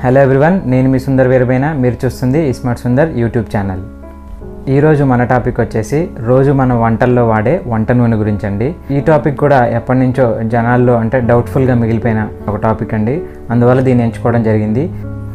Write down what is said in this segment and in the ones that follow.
hello everyone నేను మీ సుందర్ వీరబైన మీరు చూస్తుంది ఇస్మార్ట్ సుందర్ యూట్యూబ్ ఛానల్ ఈరోజు మన టాపిక్ వచ్చేసి రోజు మన వంటల్లో వాడే వంట నూనె గురించి అండి ఈ టాపిక్ కూడా ఎప్పటి నుంచో జనాల్లో అంటే డౌట్ఫుల్గా మిగిలిపోయిన ఒక టాపిక్ అండి అందువల్ల దీన్ని ఎంచుకోవడం జరిగింది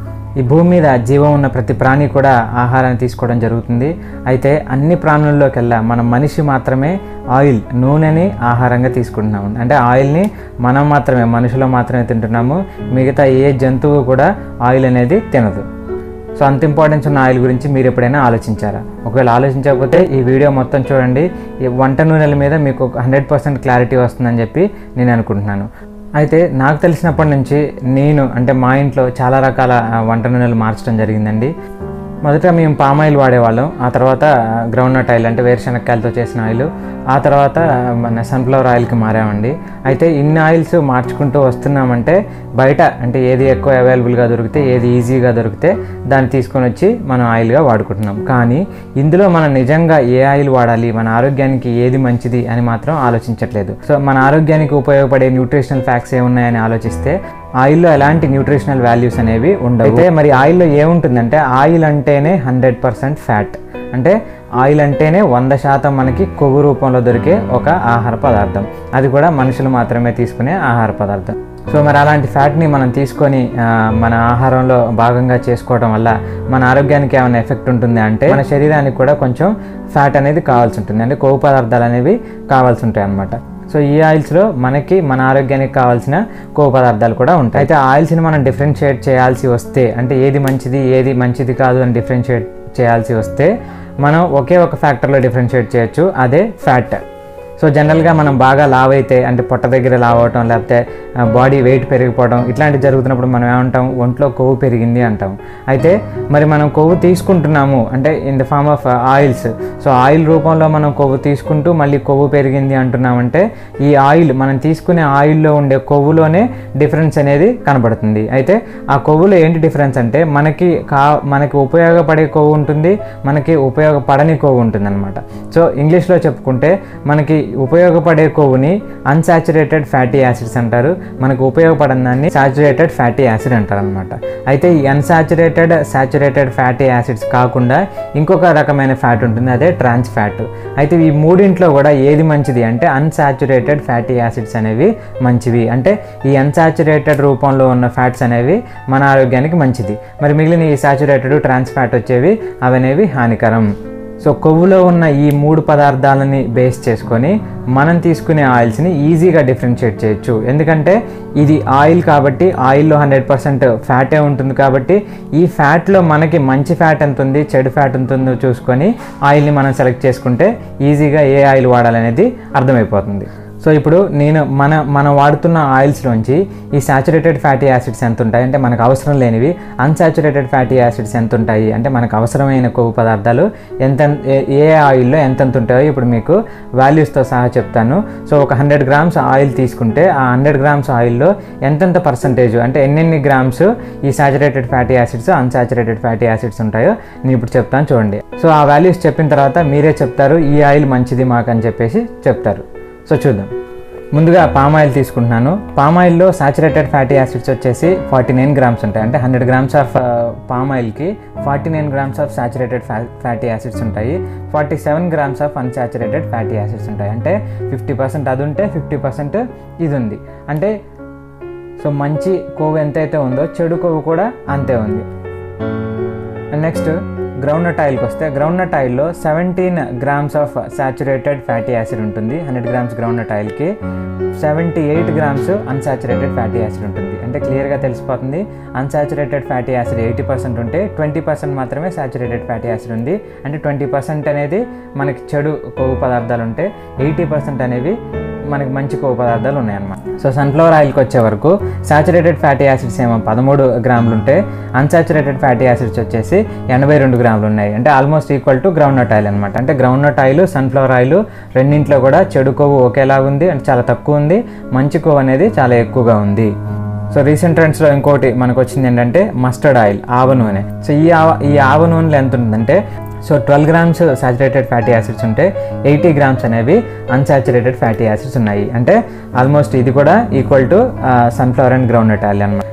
ఈ భూమి మీద జీవం ఉన్న ప్రతి ప్రాణి కూడా ఆహారాన్ని తీసుకోవడం జరుగుతుంది అయితే అన్ని ప్రాణుల్లోకెల్లా మన మనిషి మాత్రమే ఆయిల్ నూనెని ఆహారంగా తీసుకుంటున్నాము అంటే ఆయిల్ని మనం మాత్రమే మనుషులు మాత్రమే తింటున్నాము మిగతా ఏ జంతువు కూడా ఆయిల్ అనేది తినదు సో అంత ఇంపార్టెన్స్ ఉన్న ఆయిల్ గురించి మీరు ఎప్పుడైనా ఆలోచించారా ఒకవేళ ఆలోచించకపోతే ఈ వీడియో మొత్తం చూడండి ఈ వంట నూనెల మీద మీకు హండ్రెడ్ పర్సెంట్ క్లారిటీ వస్తుందని చెప్పి నేను అనుకుంటున్నాను అయితే నాకు తెలిసినప్పటి నుంచి నేను అంటే మా ఇంట్లో చాలా రకాల ఆ, వంట నూనెలు మార్చడం జరిగిందండి మొదట మేము పామ్ ఆయిల్ వాడేవాళ్ళం ఆ తర్వాత గ్రౌండ్ నట్ ఆయిల్ అంటే వేరుశనక్కాయలతో చేసిన ఆయిల్ ఆ తర్వాత మన సన్ఫ్లవర్ ఆయిల్కి మారామండి అయితే ఇన్ని ఆయిల్స్ మార్చుకుంటూ వస్తున్నామంటే బయట అంటే ఏది ఎక్కువ అవైలబుల్గా దొరికితే ఏది ఈజీగా దొరికితే దాన్ని తీసుకొని వచ్చి మనం ఆయిల్గా వాడుకుంటున్నాం కానీ ఇందులో మనం నిజంగా ఏ ఆయిల్ వాడాలి మన ఆరోగ్యానికి ఏది మంచిది అని మాత్రం ఆలోచించట్లేదు సో మన ఆరోగ్యానికి ఉపయోగపడే న్యూట్రిషనల్ ఫ్యాక్ట్స్ ఏమున్నాయని ఆలోచిస్తే ఆయిల్లో ఎలాంటి న్యూట్రిషనల్ వాల్యూస్ అనేవి ఉండవు అయితే మరి ఆయిల్లో ఏముంటుందంటే ఆయిల్ అంటేనే హండ్రెడ్ పర్సెంట్ ఫ్యాట్ అంటే ఆయిల్ అంటేనే వంద శాతం మనకి కొవ్వు రూపంలో దొరికే ఒక ఆహార పదార్థం అది కూడా మనుషులు మాత్రమే తీసుకునే ఆహార పదార్థం సో మరి అలాంటి ఫ్యాట్ని మనం తీసుకొని ఆ, మన ఆహారంలో భాగంగా చేసుకోవడం వల్ల మన ఆరోగ్యానికి ఏమైనా ఎఫెక్ట్ ఉంటుంది అంటే మన శరీరానికి కూడా కొంచెం ఫ్యాట్ అనేది కావాల్సి ఉంటుంది అంటే కొవ్వు పదార్థాలు అనేవి కావాల్సి ఉంటాయి అన్నమాట సో ఈ ఆయిల్స్లో మనకి మన ఆరోగ్యానికి కావాల్సిన కొవ్వు పదార్థాలు కూడా ఉంటాయి అయితే ఆయిల్స్ని మనం డిఫరెన్షియేట్ చేయాల్సి వస్తే అంటే ఏది మంచిది ఏది మంచిది కాదు అని డిఫరెన్షియేట్ చేయాల్సి వస్తే మనం ఒకే ఒక ఫ్యాక్టర్లో డిఫరెన్షియేట్ చేయొచ్చు అదే ఫ్యాట్ సో జనరల్గా మనం బాగా లావ్ అయితే అంటే పొట్ట దగ్గర లావ్ అవటం లేకపోతే బాడీ వెయిట్ పెరిగిపోవడం ఇట్లాంటివి జరుగుతున్నప్పుడు మనం ఏమంటాం ఒంట్లో కొవ్వు పెరిగింది అంటాం అయితే మరి మనం కొవ్వు తీసుకుంటున్నాము అంటే in the form of oils so oil రూపంలో మనం కొవ్వు తీసుకుంటూ మళ్ళీ కొవ్వు పెరిగింది అంటున్నామంటే ఈ ఆయిల్ మనం తీసుకునే ఆయిల్లో ఉండే కొవ్వులోనే డిఫరెన్స్ అనేది కనబడుతుంది అయితే ఆ కొవ్వులో ఏంటి డిఫరెన్స్ అంటే మనకి కా మనకి ఉపయోగపడే కొవ్వు ఉంటుంది మనకి ఉపయోగపడని కొవ్వు ఉంటుంది అనమాట సో ఇంగ్లీష్లో చెప్పుకుంటే మనకి ఉపయోగపడే కొవ్వుని అన్సాచురేటెడ్ ఫ్యాటీ యాసిడ్స్ అంటారు మనకు ఉపయోగపడని దాన్ని సాచురేటెడ్ ఫ్యాటీ యాసిడ్ అంటారు అనమాట అయితే ఈ అన్సాచురేటెడ్ సాచురేటెడ్ ఫ్యాటీ యాసిడ్స్ కాకుండా ఇంకొక రకమైన ఫ్యాట్ ఉంటుంది అదే ట్రాన్స్ ఫ్యాట్ అయితే ఈ మూడింట్లో కూడా ఏది మంచిది అంటే అన్సాచురేటెడ్ ఫ్యాటీ యాసిడ్స్ అనేవి మంచివి అంటే ఈ అన్సాచురేటెడ్ రూపంలో ఉన్న ఫ్యాట్స్ అనేవి మన ఆరోగ్యానికి మంచిది మరి మిగిలిన ఈ సాచురేటెడ్ ట్రాన్స్ ఫ్యాట్ వచ్చేవి అవనేవి హానికరం సో కొవ్వులో ఉన్న ఈ మూడు పదార్థాలని బేస్ చేసుకొని మనం తీసుకునే ఆయిల్స్ని ఈజీగా డిఫరెన్షియేట్ చేయొచ్చు ఎందుకంటే ఇది ఆయిల్ కాబట్టి ఆయిల్లో హండ్రెడ్ పర్సెంట్ ఫ్యాటే ఉంటుంది కాబట్టి ఈ ఫ్యాట్లో మనకి మంచి ఫ్యాట్ ఎంత ఉంది చెడు ఫ్యాట్ ఎంత ఉందో చూసుకొని ఆయిల్ని మనం సెలెక్ట్ చేసుకుంటే ఈజీగా ఏ ఆయిల్ వాడాలనేది అర్థమైపోతుంది సో ఇప్పుడు నేను మన మనం వాడుతున్న ఆయిల్స్లోంచి ఈ సాచురేటెడ్ ఫ్యాటీ యాసిడ్స్ ఎంత ఉంటాయి అంటే మనకు అవసరం లేనివి అన్సాచురేటెడ్ ఫ్యాటీ యాసిడ్స్ ఎంత ఉంటాయి అంటే మనకు అవసరమైన కొవ్వు పదార్థాలు ఎంత ఏ- ఏ ఆయిల్లో ఎంతెంత ఉంటాయో ఇప్పుడు మీకు వాల్యూస్తో సహా చెప్తాను సో ఒక హండ్రెడ్ గ్రామ్స్ ఆయిల్ తీసుకుంటే ఆ హండ్రెడ్ గ్రామ్స్ ఆయిల్లో ఎంతెంత పర్సంటేజ్ అంటే ఎన్నెన్ని గ్రామ్స్ ఈ saturated fatty acids unsaturated fatty acids ఉంటాయో నేను ఇప్పుడు చెప్తాను చూడండి సో ఆ వాల్యూస్ చెప్పిన తర్వాత మీరే చెప్తారు ఈ ఆయిల్ మంచిది మాకు అని చెప్పేసి చెప్తారు సో చూద్దాం ముందుగా పామ్ ఆయిల్ తీసుకుంటున్నాను పామ్ ఆయిల్లో సాచురేటెడ్ ఫ్యాటీ యాసిడ్స్ వచ్చేసి ఫార్టీ నైన్ గ్రామ్స్ ఉంటాయి అంటే హండ్రెడ్ గ్రామ్స్ ఆఫ్ పామ్ ఆయిల్కి forty nine grams of saturated fatty acids ఉంటాయి forty seven grams of unsaturated fatty acids ఉంటాయి అంటే ఫిఫ్టీ పర్సెంట్ అది ఉంటే ఫిఫ్టీ పర్సెంట్ ఇది ఉంది అంటే సో మంచి కొవ్వు ఎంతైతే ఉందో చెడు కొవ్వు కూడా అంతే ఉంది నెక్స్ట్ గ్రౌండ్ నట్ ఆయిల్కి వస్తే గ్రౌండ్ నట్ ఆయిల్లో seventeen grams of saturated fatty acid ఉంటుంది హండ్రెడ్ గ్రామ్స్ గ్రౌండ్ నట్ ఆయిల్కి seventy eight grams unsaturated fatty acid ఉంటుంది అంటే క్లియర్గా తెలిసిపోతుంది unsaturated fatty acid eighty percent ఉంటే ట్వంటీ పర్సెంట్ మాత్రమే సాచురేటెడ్ ఫ్యాటీ యాసిడ్ ఉంది అంటే ట్వంటీ పర్సెంట్ అనేది మనకి చెడు కొవ్వు పదార్థాలు ఉంటే ఎయిటీ పర్సెంట్ అనేవి మనకి మంచి కొవ్వు పదార్థాలు ఉన్నాయన్నమాట సో సన్ఫ్లవర్ ఆయిల్కి వచ్చే వరకు సాచురేటెడ్ ఫ్యాటీ యాసిడ్స్ ఏమో పదమూడు గ్రాములు ఉంటే అన్సాచురేటెడ్ ఫ్యాటీ యాసిడ్స్ వచ్చేసి ఎనభై రెండు గ్రాములు ఉన్నాయి అంటే almost equal to ground nut oil అనమాట అంటే ground nut oil sunflower oil రెండింటిలో కూడా చెడు కొవ్వు ఒకేలా ఉంది అంటే చాలా తక్కువ ఉంది మంచి కొవ్వు అనేది చాలా ఎక్కువగా ఉంది సో రీసెంట్ ట్రెండ్స్లో ఇంకోటి మనకు వచ్చింది ఏంటంటే మస్టర్డ్ ఆయిల్ ఆవ నూనె సో ఈ ఆవ ఈ ఆవ నూనెలో ఎంత ఉంటుందంటే so twelve grams saturated fatty acids ఉంటే ఎయిటీ గ్రామ్స్ అనేవి అన్సాచురేటెడ్ ఫ్యాటీ యాసిడ్స్ ఉన్నాయి అంటే ఆల్మోస్ట్ ఇది కూడా equal to sunflower and ground nut oil అనమాట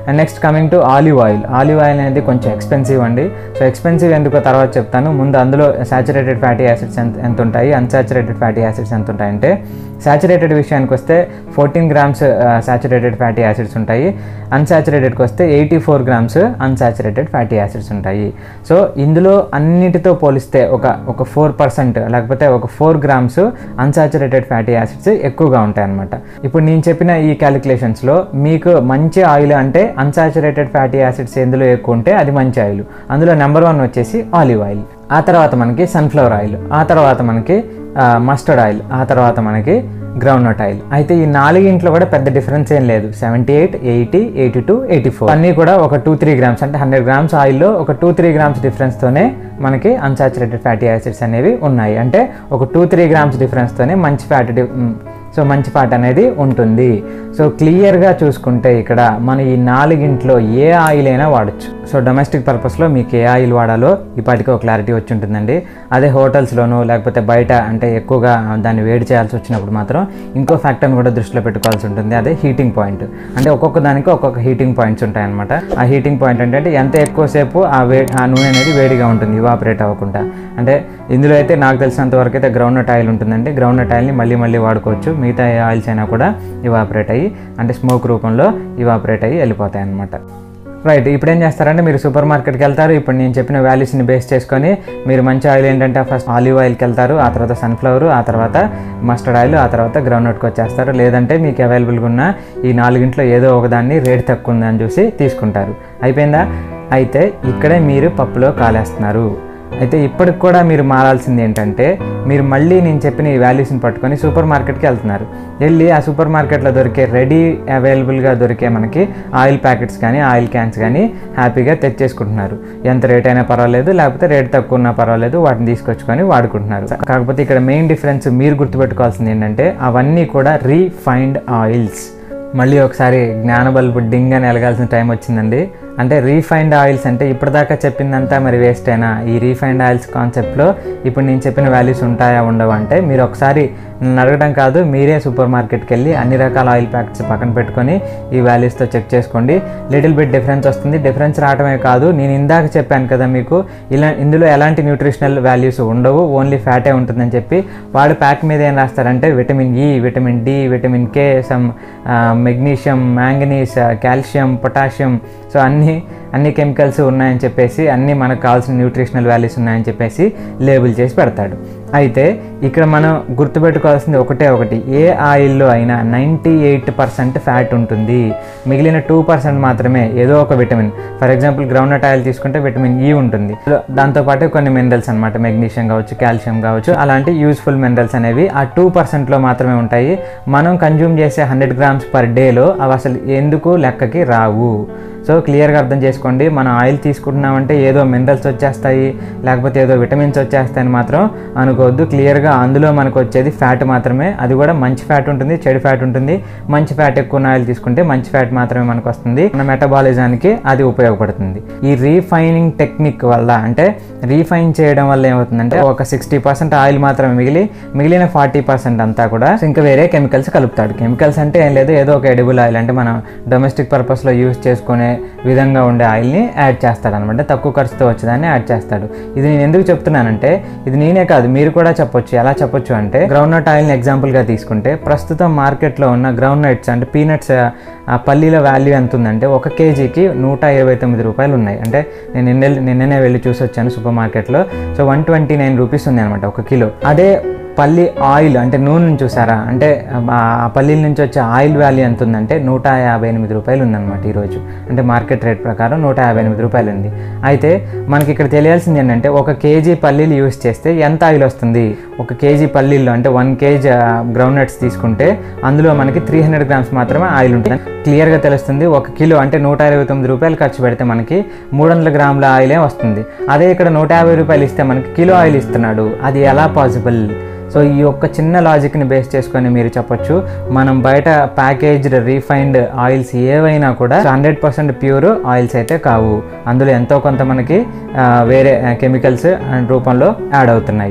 and next coming to olive oil olive oil అనేది కొంచెం ఎక్స్పెన్సివ్ అండి సో ఎక్స్పెన్సివ్ ఎందుకో తర్వాత చెప్తాను ముందు అందులో సాచురేటెడ్ ఫ్యాటీ యాసిడ్స్ ఎంత ఎంత ఉంటాయి అన్సాచురేటెడ్ ఫ్యాటీ యాసిడ్స్ ఎంత ఉంటాయంటే సాచురేటెడ్ విషయానికి వస్తే fourteen grams saturated fatty acids ఉంటాయి అన్సాచురేటెడ్కి వస్తే eighty four grams unsaturated fatty acids ఉంటాయి సో ఇందులో అన్నిటితో పోలిస్తే ఒక ఒక ఫోర్ పర్సెంట్ లేకపోతే ఒక four grams unsaturated fatty acids ఎక్కువగా ఉంటాయి అన్నమాట ఇప్పుడు నేను చెప్పిన ఈ క్యాలిక్యులేషన్స్లో మీకు మంచి ఆయిల్ అంటే అన్సాచురేటెడ్ ఫ్యాటీ యాసిడ్స్ ఎందులో ఎక్కువ ఉంటే అది మంచి ఆయిల్ అందులో నెంబర్ వన్ వచ్చేసి ఆలివ్ ఆయిల్ ఆ తర్వాత మనకి సన్ఫ్లవర్ ఆయిల్ ఆ తర్వాత మనకి మస్టర్డ్ ఆయిల్ ఆ తర్వాత మనకి గ్రౌండ్ నట్ ఆయిల్ అయితే ఈ నాలుగింట్లో కూడా పెద్ద డిఫరెన్స్ ఏం లేదు seventy eight eighty eighty two eighty four అన్నీ కూడా ఒక టూ త్రీ గ్రామ్స్ అంటే హండ్రెడ్ గ్రామ్స్ ఆయిల్లో ఒక టూ త్రీ గ్రామ్స్ డిఫరెన్స్తోనే మనకి అన్సాచురేటెడ్ ఫ్యాటీ యాసిడ్స్ అనేవి ఉన్నాయి అంటే ఒక టూ త్రీ గ్రామ్స్ డిఫరెన్స్తోనే మంచి ఫ్యాటీ సో మంచి ఫ్యాట్ అనేది ఉంటుంది సో క్లియర్గా చూసుకుంటే ఇక్కడ మన ఈ నాలుగింట్లో ఏ ఆయిల్ అయినా వాడచ్చు సో డొమెస్టిక్ పర్పస్లో మీకు ఏ ఆయిల్ వాడాలో ఇప్పటికీ ఒక క్లారిటీ వచ్చి ఉంటుందండి అదే హోటల్స్లోనూ లేకపోతే బయట అంటే ఎక్కువగా దాన్ని వేడి చేయాల్సి వచ్చినప్పుడు మాత్రం ఇంకో ఫ్యాక్టర్ని కూడా దృష్టిలో పెట్టుకోవాల్సి ఉంటుంది అదే హీటింగ్ పాయింట్ అంటే ఒక్కొక్క దానికి ఒక్కొక్క హీటింగ్ పాయింట్స్ ఉంటాయన్నమాట ఆ హీటింగ్ పాయింట్ అంటే ఎంత ఎక్కువసేపు ఆ వే ఆ నూనె అనేది వేడిగా ఉంటుంది ఇవాపరేట్ అవ్వకుండా అంటే ఇందులో అయితే నాకు తెలిసినంత వరకు అయితే గ్రౌండ్ నట్ ఆయిల్ ఉంటుందండి గ్రౌండ్ నట్ ఆయిల్ని మళ్ళీ మళ్ళీ వాడుకోవచ్చు మిగతా ఏ ఆయిల్స్ అయినా కూడా ఇవాపరేట్ అయ్యి అంటే స్మోక్ రూపంలో ఇవాపరేట్ అయ్యి వెళ్ళిపోతాయి అన్నమాట రైట్ ఇప్పుడు ఏం చేస్తారంటే మీరు సూపర్ మార్కెట్కి వెళ్తారు ఇప్పుడు నేను చెప్పిన వాల్యూస్ని బేస్ చేసుకొని మీరు మంచి ఆయిల్ ఏంటంటే ఫస్ట్ ఆలివ్ ఆయిల్కి వెళ్తారు ఆ తర్వాత సన్ఫ్లవర్ ఆ తర్వాత మస్టర్డ్ ఆయిల్ ఆ తర్వాత గ్రౌండ్ నట్కి వచ్చేస్తారు లేదంటే మీకు అవైలబుల్గా ఉన్న ఈ నాలుగింట్లో ఏదో ఒకదాన్ని రేట్ తక్కువ ఉందని చూసి తీసుకుంటారు అయిపోయిందా అయితే ఇక్కడే మీరు పప్పులో కాలేస్తున్నారు అయితే ఇప్పటికి కూడా మీరు మారాల్సింది ఏంటంటే మీరు మళ్ళీ నేను చెప్పిన ఈ వాల్యూస్ని పట్టుకొని సూపర్ మార్కెట్కి వెళ్తున్నారు వెళ్ళి ఆ సూపర్ మార్కెట్లో దొరికే రెడీ అవైలబుల్గా దొరికే మనకి ఆయిల్ ప్యాకెట్స్ కానీ ఆయిల్ క్యాన్స్ కానీ హ్యాపీగా తెచ్చేసుకుంటున్నారు ఎంత రేట్ అయినా పర్వాలేదు లేకపోతే రేట్ తక్కువ ఉన్నా పర్వాలేదు వాటిని తీసుకొచ్చుకొని వాడుకుంటున్నారు కాకపోతే ఇక్కడ మెయిన్ డిఫరెన్స్ మీరు గుర్తుపెట్టుకోవాల్సింది ఏంటంటే అవన్నీ కూడా రీఫైన్డ్ ఆయిల్స్ మళ్ళీ ఒకసారి జ్ఞాన బల్బు డింగ్ అని ఎలగాల్సిన టైం వచ్చిందండి అంటే రీఫైన్డ్ ఆయిల్స్ అంటే ఇప్పటిదాకా చెప్పిందంతా మరి వేస్ట్ అయినా ఈ రీఫైన్డ్ ఆయిల్స్ కాన్సెప్ట్లో ఇప్పుడు నేను చెప్పిన వాల్యూస్ ఉంటాయా ఉండవు అంటే మీరు ఒకసారి నన్ను అడగడం కాదు మీరే సూపర్ మార్కెట్కి వెళ్ళి అన్ని రకాల ఆయిల్ ప్యాకెట్స్ పక్కన పెట్టుకొని ఈ వాల్యూస్తో చెక్ చేసుకోండి లిటిల్ బిట్ డిఫరెన్స్ వస్తుంది డిఫరెన్స్ రావడమే కాదు నేను ఇందాక చెప్పాను కదా మీకు ఇలా ఇందులో ఎలాంటి న్యూట్రిషనల్ వాల్యూస్ ఉండవు ఓన్లీ ఫ్యాటే ఉంటుందని చెప్పి వాడు ప్యాక్ మీద ఏం రాస్తారంటే vitamin E vitamin D vitamin K some magnesium manganese calcium potassium so అన్ని అన్ని కెమికల్స్ ఉన్నాయని చెప్పేసి అన్ని మనకు కావాల్సిన న్యూట్రిషనల్ వాల్యూస్ ఉన్నాయని చెప్పేసి లేబుల్ చేసి పెడతాడు అయితే ఇక్కడ మనం గుర్తుపెట్టుకోవాల్సింది ఒకటే ఒకటి ఏ ఆయిల్లో అయినా నైంటీ ఎయిట్ పర్సెంట్ ఫ్యాట్ ఉంటుంది మిగిలిన టూ పర్సెంట్ మాత్రమే ఏదో ఒక vitamin for example groundnut oil తీసుకుంటే విటమిన్ ఈ ఉంటుంది దాంతోపాటు కొన్ని మినరల్స్ అనమాట మెగ్నీషియం కావచ్చు కాల్షియం కావచ్చు అలాంటి యూస్ఫుల్ మినరల్స్ అనేవి ఆ టూ పర్సెంట్లో మాత్రమే ఉంటాయి మనం కన్జ్యూమ్ చేసే హండ్రెడ్ గ్రామ్స్ పర్ డేలో అవి అసలు ఎందుకు లెక్కకి రావు సో క్లియర్గా అర్థం చేసుకోండి మనం ఆయిల్ తీసుకుంటున్నామంటే ఏదో మినరల్స్ వచ్చేస్తాయి లేకపోతే ఏదో విటమిన్స్ వచ్చేస్తాయని మాత్రం అనుకోవద్దు క్లియర్గా అందులో మనకు వచ్చేది ఫ్యాట్ మాత్రమే అది కూడా మంచి ఫ్యాట్ ఉంటుంది చెడు ఫ్యాట్ ఉంటుంది మంచి ఫ్యాట్ ఎక్కువ ఉన్న ఆయిల్ తీసుకుంటే మంచి ఫ్యాట్ మాత్రమే మనకు వస్తుంది మన మెటబాలిజానికి అది ఉపయోగపడుతుంది ఈ రీఫైనింగ్ టెక్నిక్ వల్ల అంటే రీఫైన్ చేయడం వల్ల ఏమవుతుందంటే ఒక సిక్స్టీ పర్సెంట్ ఆయిల్ మాత్రమే మిగిలి మిగిలిన ఫార్టీ పర్సెంట్ అంతా కూడా ఇంకా వేరే కెమికల్స్ కలుపుతాడు కెమికల్స్ అంటే ఏం లేదు ఏదో ఒక ఎడిబుల్ ఆయిల్ అంటే మనం డొమెస్టిక్ పర్పస్లో యూస్ చేసుకునే విధంగా ఉండే ఆయిల్ని యాడ్ చేస్తాడు అనమాట తక్కువ ఖర్చుతో వచ్చేదాన్ని యాడ్ చేస్తాడు ఇది నేను ఎందుకు చెప్తున్నానంటే ఇది నేనే కాదు మీరు కూడా చెప్పొచ్చు ఎలా చెప్పొచ్చు అంటే గ్రౌండ్ నట్ ఆయిల్ని ఎగ్జాంపుల్గా తీసుకుంటే ప్రస్తుతం మార్కెట్లో ఉన్న గ్రౌండ్ నట్స్ అంటే పీనట్స్ ఆ పల్లీల వాల్యూ ఎంత ఉందంటే ఒక కేజీకి నూట ఇరవై తొమ్మిది రూపాయలు ఉన్నాయి అంటే నేను నిన్న నిన్ననే వెళ్ళి చూసి వచ్చాను సూపర్ మార్కెట్లో so one twenty nine rupees ఉంది అనమాట ఒక కిలో అదే పల్లి ఆయిల్ అంటే నూనె చూసారా అంటే ఆ పల్లీల నుంచి వచ్చే ఆయిల్ వాల్యూ ఎంత ఉందంటే నూట యాభై ఎనిమిది రూపాయలు ఉందన్నమాట ఈరోజు అంటే మార్కెట్ రేట్ ప్రకారం నూట యాభై ఎనిమిది రూపాయలు ఉంది అయితే మనకి ఇక్కడ తెలియాల్సింది ఏంటంటే ఒక కేజీ పల్లీలు యూస్ చేస్తే ఎంత ఆయిల్ వస్తుంది ఒక కేజీ పల్లీల్లో అంటే వన్ కేజీ గ్రౌండ్ నట్స్ తీసుకుంటే అందులో మనకి త్రీ హండ్రెడ్ గ్రామ్స్ మాత్రమే ఆయిల్ ఉంటుంది క్లియర్గా తెలుస్తుంది ఒక కిలో అంటే నూట ఇరవై తొమ్మిది రూపాయలు ఖర్చు పెడితే మనకి మూడు వందల గ్రాముల ఆయిలే వస్తుంది అదే ఇక్కడ నూట యాభై రూపాయలు ఇస్తే మనకి కిలో ఆయిల్ ఇస్తున్నాడు అది ఎలా పాసిబుల్ సో ఈ యొక్క చిన్న లాజిక్ని బేస్ చేసుకొని మీరు చెప్పొచ్చు మనం బయట ప్యాకేజ్డ్ రీఫైన్డ్ ఆయిల్స్ ఏవైనా కూడా హండ్రెడ్ పర్సెంట్ ప్యూర్ ఆయిల్స్ అయితే కావు అందులో ఎంతో కొంత మనకి వేరే కెమికల్స్ రూపంలో యాడ్ అవుతున్నాయి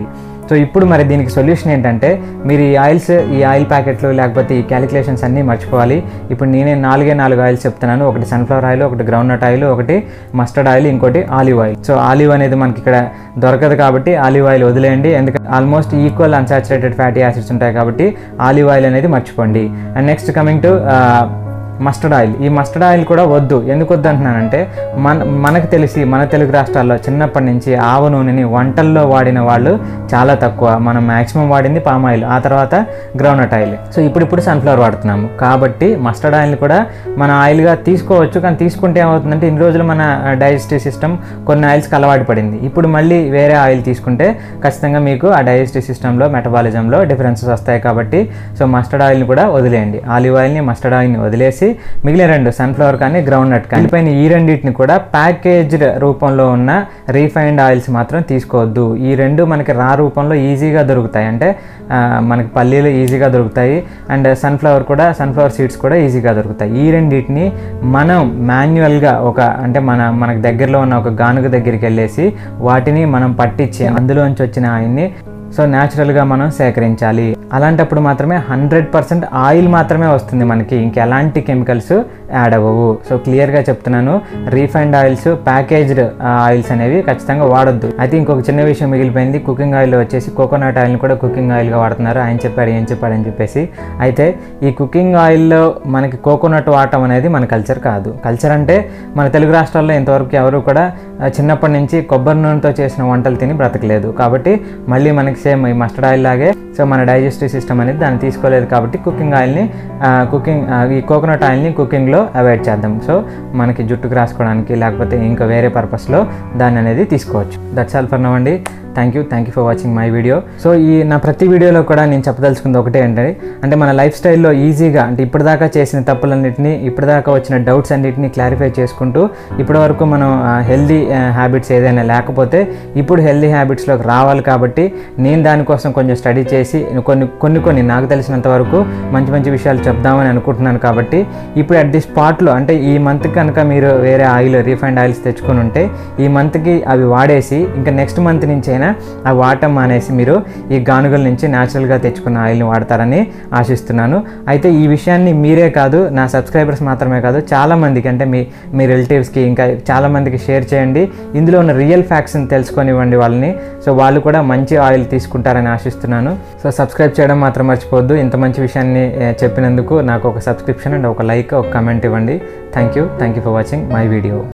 సో ఇప్పుడు మరి దీనికి సొల్యూషన్ ఏంటంటే మీరు ఈ ఆయిల్స్ ఈ ఆయిల్ ప్యాకెట్లు లేకపోతే ఈ క్యాలిక్యులేషన్స్ అన్నీ మర్చిపోవాలి ఇప్పుడు నేనే నాలుగే నాలుగు ఆయిల్స్ చెప్తున్నాను ఒకటి సన్ఫ్లవర్ ఆయిల్ ఒకటి గ్రౌండ్ నట్ ఆయిల్ ఒకటి మస్టర్డ్ ఆయిల్ ఇంకోటి ఆలివ్ ఆయిల్ సో ఆలివ్ అనేది మనకి ఇక్కడ దొరకదు కాబట్టి ఆలివ్ ఆయిల్ వదిలేయండి ఎందుకంటే almost equal unsaturated fatty acids ఉంటాయి కాబట్టి ఆలివ్ ఆయిల్ అనేది మర్చిపోండి and next coming to mustard oil ఈ మస్టర్డ్ ఆయిల్ కూడా వద్దు ఎందుకు వద్దు అంటున్నానంటే మన మనకు తెలిసి మన తెలుగు రాష్ట్రాల్లో చిన్నప్పటి నుంచి ఆవ నూనెని వంటల్లో వాడిన వాళ్ళు చాలా తక్కువ మనం మ్యాక్సిమం వాడింది పామ్ ఆయిల్ ఆ తర్వాత గ్రౌండ్నట్ ఆయిల్ సో ఇప్పుడు ఇప్పుడు సన్ఫ్లవర్ వాడుతున్నాము కాబట్టి మస్టర్డ్ ఆయిల్ కూడా మన ఆయిల్గా తీసుకోవచ్చు కానీ తీసుకుంటే ఏమవుతుందంటే ఇన్ని రోజులు మన డైజెస్టివ్ సిస్టమ్ కొన్ని ఆయిల్స్కి అలవాటు పడింది ఇప్పుడు మళ్ళీ వేరే ఆయిల్ తీసుకుంటే ఖచ్చితంగా మీకు ఆ డైజెస్టివ్ సిస్టంలో మెటబాలిజంలో డిఫరెన్సెస్ వస్తాయి కాబట్టి సో మస్టర్డ్ ఆయిల్ని కూడా వదిలేయండి ఆలివ్ ఆయిల్ని మస్టర్డ్ ఆయిల్ని వదిలేసి మిగిలిన రెండు సన్ఫ్లవర్ కానీ గ్రౌండ్ నట్ కానీ పైన ఈ రెండింటిని కూడా ప్యాకేజ్డ్ రూపంలో ఉన్న రీఫైన్డ్ ఆయిల్స్ మాత్రం తీసుకోవద్దు ఈ రెండు మనకి రా రూపంలో ఈజీగా దొరుకుతాయి అంటే ఆ, మనకి పల్లీలు ఈజీగా దొరుకుతాయి అండ్ సన్ఫ్లవర్ కూడా సన్ఫ్లవర్ సీడ్స్ కూడా ఈజీగా దొరుకుతాయి ఈ రెండింటిని మనం మాన్యువల్గా ఒక అంటే మన మనకు దగ్గరలో ఉన్న ఒక గానుగ దగ్గరికి వెళ్ళేసి వాటిని మనం పట్టించి అందులోంచి వచ్చిన ఆయన్ని సో న్యాచురల్గా మనం సేకరించాలి అలాంటప్పుడు మాత్రమే హండ్రెడ్ పర్సెంట్ ఆయిల్ మాత్రమే వస్తుంది మనకి ఇంకెలాంటి కెమికల్స్ యాడ్ అవ్వవు సో క్లియర్గా చెప్తున్నాను రీఫైండ్ ఆయిల్స్ ప్యాకేజ్డ్ ఆయిల్స్ అనేవి ఖచ్చితంగా వాడొద్దు అయితే ఇంకొక చిన్న విషయం మిగిలిపోయింది కుకింగ్ ఆయిల్ వచ్చేసి కోకోనట్ ఆయిల్ని కూడా కుకింగ్ ఆయిల్గా వాడుతున్నారు ఆయన చెప్పాడు ఏం చెప్పాడు అని చెప్పేసి అయితే ఈ కుకింగ్ ఆయిల్లో మనకి కోకోనట్ వాడటం అనేది మన కల్చర్ కాదు కల్చర్ అంటే మన తెలుగు రాష్ట్రాల్లో ఇంతవరకు ఎవరు కూడా ఆ, చిన్నప్పటి నుంచి కొబ్బరి నూనెతో చేసిన వంటలు తిని బ్రతకలేదు కాబట్టి మళ్ళీ మనకి సేమ్ ఈ మస్టర్డ్ ఆయిల్ లాగే సో మన డైజెస్టివ్ సిస్టమ్ అనేది దాన్ని తీసుకోలేదు కాబట్టి కుకింగ్ ఆయిల్ని కుకింగ్ ఈ కోకోనట్ ఆయిల్ని కుకింగ్లో అవాయిడ్ చేద్దాం సో మనకి జుట్టుకు రాసుకోవడానికి లేకపోతే ఇంకా వేరే పర్పస్లో దాన్ని అనేది తీసుకోవచ్చు దట్స్ ఆల్ ఫర్ నవ్ అండి thank you thank you for watching my video so ఈ నా ప్రతి వీడియోలో కూడా నేను చెప్పదలుచుకుంది ఒకటే ఏంటంటే అంటే మన లైఫ్ స్టైల్లో ఈజీగా అంటే ఇప్పటిదాకా చేసిన తప్పులన్నింటినీ ఇప్పటిదాకా వచ్చిన డౌట్స్ అన్నిటిని క్లారిఫై చేసుకుంటూ ఇప్పటి వరకు మనం హెల్దీ హ్యాబిట్స్ ఏదైనా లేకపోతే ఇప్పుడు హెల్దీ హ్యాబిట్స్లోకి రావాలి కాబట్టి నేను దానికోసం కొంచెం స్టడీ చేసి కొన్ని కొన్ని కొన్ని నాకు తెలిసినంత వరకు మంచి మంచి విషయాలు చెప్దామని అనుకుంటున్నాను కాబట్టి ఇప్పుడు అట్ ది స్పాట్లో అంటే ఈ మంత్ కనుక మీరు వేరే ఆయిల్ రీఫైండ్ ఆయిల్స్ తెచ్చుకొని ఉంటే ఈ మంత్కి అవి వాడేసి ఇంకా నెక్స్ట్ మంత్ నుంచి అయినా అవి వాడటం మానేసి మీరు ఈ గానుగల నుంచి న్యాచురల్గా తెచ్చుకున్న ఆయిల్ని వాడతారని ఆశిస్తున్నాను అయితే ఈ విషయాన్ని మీరే కాదు నా సబ్స్క్రైబర్స్ మాత్రమే కాదు చాలామందికి అంటే మీ మీ రిలేటివ్స్కి ఇంకా చాలామందికి షేర్ చేయండి ఇందులో ఉన్న రియల్ ఫ్యాక్ట్స్ని తెలుసుకొనివ్వండి వాళ్ళని సో వాళ్ళు కూడా మంచి ఆయిల్ తీసుకుంటారని ఆశిస్తున్నాను సో సబ్స్క్రైబ్ చేయడం మాత్రం మర్చిపోవద్దు ఇంత మంచి విషయాన్ని ఏ, చెప్పినందుకు నాకు ఒక సబ్స్క్రిప్షన్ అండ్ ఒక లైక్ ఒక కమెంట్ ఇవ్వండి thank you thank you for watching my video